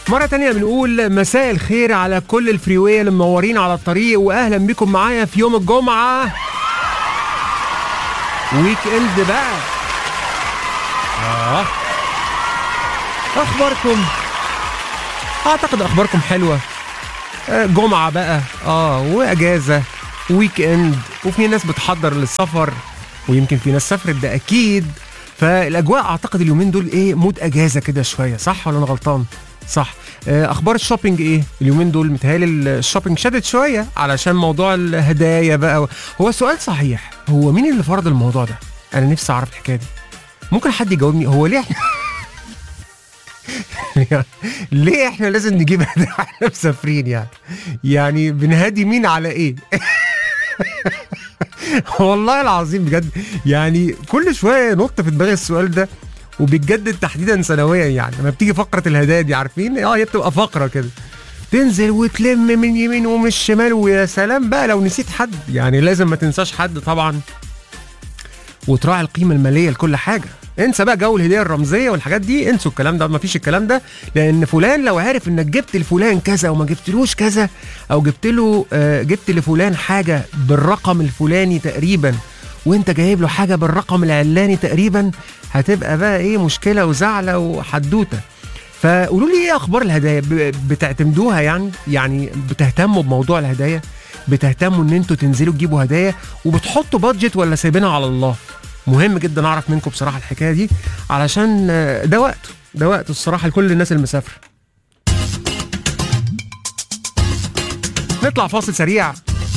مرة تانية بنقول مساء الخير على كل الفريوية اللي منورين على الطريق واهلا بكم معايا في يوم الجمعة ويك اند بقى اه اخباركم اعتقد اخباركم حلوة آه، جمعة بقى اه واجازة ويك اند وفي ناس بتحضر للسفر ويمكن في ناس سافرت ده اكيد فالاجواء اعتقد اليومين دول ايه مود اجازة كده شوية صح ولا انا غلطان صح آه، اخبار الشوبينج ايه اليومين دول متهيألي الشوبينج شدت شويه علشان موضوع الهدايا بقى هو سؤال صحيح هو مين اللي فرض الموضوع ده انا نفسي اعرف الحكايه دي ممكن حد يجاوبني هو ليه احنا ليه احنا لازم نجيب هدايا واحنا مسافرين يعني يعني بنهدي مين على ايه والله العظيم بجد يعني كل شويه ينط في دماغي السؤال ده وبيتجدد تحديدا سنويا يعني لما بتيجي فقره الهدايا دي عارفين اه هي بتبقى فقره كده تنزل وتلم من يمين ومن الشمال ويا سلام بقى لو نسيت حد يعني لازم ما تنساش حد طبعا وتراعي القيمه الماليه لكل حاجه انسى بقى جو الهديه الرمزيه والحاجات دي انسوا الكلام ده ما فيش الكلام ده لان فلان لو عارف انك جبت لفلان كذا وما جبتلوش كذا او جبت له آه، جبت لفلان حاجه بالرقم الفلاني تقريبا وانت جايب له حاجه بالرقم العلاني تقريبا هتبقى بقى ايه مشكله وزعله وحدوته فقولوا لي ايه اخبار الهدايا ب- بتعتمدوها يعني يعني بتهتموا بموضوع الهدايا بتهتموا ان انتوا تنزلوا تجيبوا هدايا وبتحطوا بادجت ولا سايبينها على الله مهم جدا اعرف منكم بصراحه الحكايه دي علشان آه، ده وقته ده وقت الصراحه لكل الناس المسافره نطلع فاصل سريع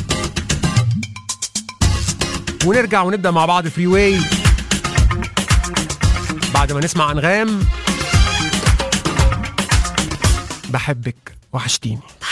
ونرجع ونبدا مع بعض فري واي بعد ما نسمع انغام بحبك وحشتيني